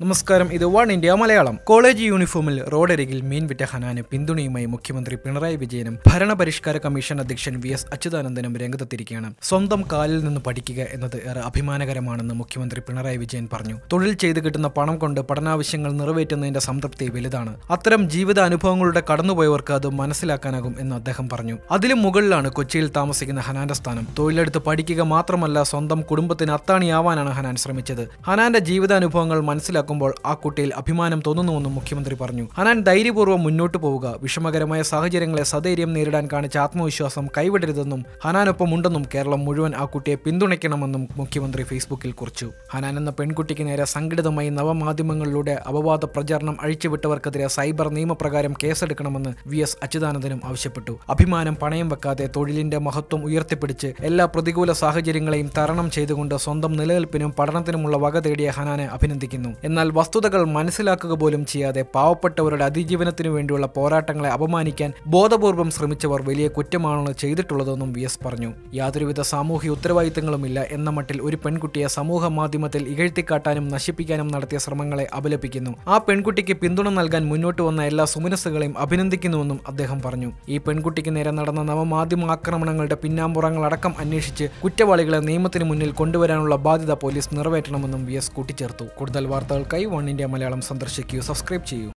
നമസ്കാരം ഇത് One India Malayalam college യൂണിഫോമിൽ റോഡരികിൽ മീൻ വിറ്റ ഹനാന് പിന്തുണയുമായി മുഖ്യമന്ത്രി പിണറായി വിജയനും ഭരണപരിഷ്കാര കമ്മീഷൻ അധ്യക്ഷൻ വി എസ് അച്യുതാനന്ദനും രംഗത്തെത്തിയിരിക്കുകയാണ് സ്വന്തം കാലിൽ നിന്ന് പഠിക്കുക എന്നത് ഏറെ അഭിമാനകരമാണെന്ന് മുഖ്യമന്ത്രി പിണറായി വിജയൻ പറഞ്ഞു തൊഴിൽ ചെയ്ത് കിട്ടുന്ന പണം കൊണ്ട് പഠനാവശ്യങ്ങൾ നിറവേറ്റുന്നതിന്റെ സംതൃപ്തി വലുതാണ് അത്തരം ജീവിത അനുഭവങ്ങളുടെ കടന്നുപോയവർക്ക് അത് മനസ്സിലാക്കാനാകും എന്ന് അദ്ദേഹം പറഞ്ഞു അതിലും മുകളിലാണ് കൊച്ചിയിൽ താമസിക്കുന്ന ഹനാന്റെ സ്ഥാനം തൊഴിലെടുത്ത് പഠിക്കുക മാത്രമല്ല സ്വന്തം കുടുംബത്തിന് അത്താണിയാവാനാണ് ഹനാൻ ശ്രമിച്ചത് ഹനാന്റെ ജീവിതാനുഭവങ്ങൾ മനസ്സിലാക്കുമ്പോൾ ആ കുട്ടിയിൽ അഭിമാനം തോന്നുന്നുവെന്നും മുഖ്യമന്ത്രി പറഞ്ഞു ഹനാൻ ധൈര്യപൂർവ്വം മുന്നോട്ട് പോവുക വിഷമകരമായ സാഹചര്യങ്ങളെ സധൈര്യം നേരിടാൻ കാണിച്ച ആത്മവിശ്വാസം കൈവിടരുതെന്നും ഹനാനൊപ്പം ഉണ്ടെന്നും കേരളം മുഴുവൻ ആ കുട്ടിയെ പിന്തുണയ്ക്കണമെന്നും മുഖ്യമന്ത്രി ഫേസ്ബുക്കിൽ കുറിച്ചു ഹനാൻ എന്ന പെൺകുട്ടിക്ക് നേരെ സംഘടിതമായി നവമാധ്യമങ്ങളിലൂടെ അപവാദ പ്രചാരണം അഴിച്ചുവിട്ടവർക്കെതിരെ സൈബർ നിയമപ്രകാരം കേസെടുക്കണമെന്ന് വി എസ് അച്യുതാനന്ദനും ആവശ്യപ്പെട്ടു അഭിമാനം പണയം വെക്കാതെ തൊഴിലിന്റെ മഹത്വം ഉയർത്തിപ്പിടിച്ച് എല്ലാ പ്രതികൂല സാഹചര്യങ്ങളെയും തരണം ചെയ്തുകൊണ്ട് സ്വന്തം നിലനിൽപ്പിനും പഠനത്തിനുമുള്ള വക തേടിയ ഹനാനെ അഭിനന്ദിക്കുന്നു എന്നാൽ വസ്തുതകൾ മനസ്സിലാക്കുക പോലും ചെയ്യാതെ പാവപ്പെട്ടവരുടെ അതിജീവനത്തിനു വേണ്ടിയുള്ള പോരാട്ടങ്ങളെ അപമാനിക്കാൻ ബോധപൂർവം ശ്രമിച്ചവർ വലിയ കുറ്റമാണ് ചെയ്തിട്ടുള്ളതെന്നും വി എസ് പറഞ്ഞു യാതൊരുവിധ സാമൂഹ്യ ഉത്തരവാദിത്തങ്ങളുമില്ല എന്ന മട്ടിൽ ഒരു പെൺകുട്ടിയെ സമൂഹ മാധ്യമത്തിൽ ഇകഴ്ത്തിക്കാട്ടാനും നശിപ്പിക്കാനും നടത്തിയ ശ്രമങ്ങളെ അപലപിക്കുന്നു ആ പെൺകുട്ടിക്ക് പിന്തുണ നൽകാൻ മുന്നോട്ട് വന്ന എല്ലാ സുമനസ്സുകളെയും അഭിനന്ദിക്കുന്നുവെന്നും അദ്ദേഹം പറഞ്ഞു ഈ പെൺകുട്ടിക്ക് നേരെ നടന്ന നവമാധ്യമ ആക്രമണങ്ങളുടെ പിന്നാമ്പുറങ്ങളടക്കം അന്വേഷിച്ച് കുറ്റവാളികളെ നിയമത്തിന് മുന്നിൽ കൊണ്ടുവരാനുള്ള ബാധ്യത പോലീസ് നിറവേറ്റണമെന്നും വി എസ് കൂട്ടിച്ചേർത്തു കൂടുതൽ വാർത്തകൾക്കായി വൺ ഇന്ത്യ മലയാളം സന്ദർശിക്കൂ സബ്സ്ക്രൈബ് ചെയ്യൂ